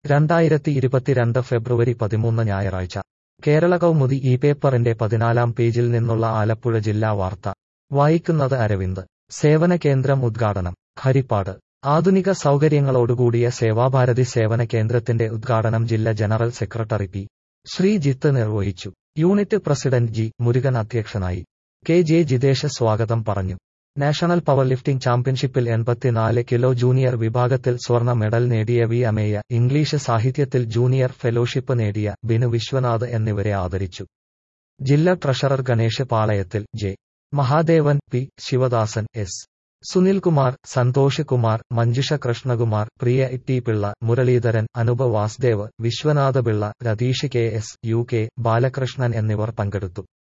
രണ്ടായിരത്തി ഇരുപത്തിരണ്ട് ഫെബ്രുവരി പതിമൂന്ന് ഞായറാഴ്ച കേരള കൗമുദി ഈ പേപ്പറിന്റെ പതിനാലാം പേജിൽ നിന്നുള്ള ആലപ്പുഴ ജില്ലാ വാർത്ത വായിക്കുന്നത് അരവിന്ദ് സേവന കേന്ദ്രം ഉദ്ഘാടനം ഹരിപ്പാട് ആധുനിക സൗകര്യങ്ങളോടുകൂടിയ സേവാഭാരതി സേവന കേന്ദ്രത്തിന്റെ ഉദ്ഘാടനം ജില്ലാ ജനറൽ സെക്രട്ടറി പി ശ്രീജിത്ത് നിർവഹിച്ചു യൂണിറ്റ് പ്രസിഡന്റ് ജി മുരുകൻ അധ്യക്ഷനായി കെ ജെ ജിതേഷ് സ്വാഗതം പറഞ്ഞു നാഷണൽ പവർ ലിഫ്റ്റിംഗ് ചാമ്പ്യൻഷിപ്പിൽ എൺപത്തിനാല് കിലോ ജൂനിയർ വിഭാഗത്തിൽ സ്വർണ്ണ മെഡൽ നേടിയ വി അമേയ ഇംഗ്ലീഷ് സാഹിത്യത്തിൽ ജൂനിയർ ഫെലോഷിപ്പ് നേടിയ ബിനു വിശ്വനാഥ് എന്നിവരെ ആദരിച്ചു ജില്ലാ ട്രഷറർ ഗണേഷ് പാളയത്തിൽ J Mahadevan P Sivadasan S Sunilkumar Santhosh Kumar Manjusha Krishnakumar Priya T Pillai Muraleedharan Anupa Vasudev Viswanatha Pillai Ratheesh K S U K Balakrishnan എന്നിവർ പങ്കെടുത്തു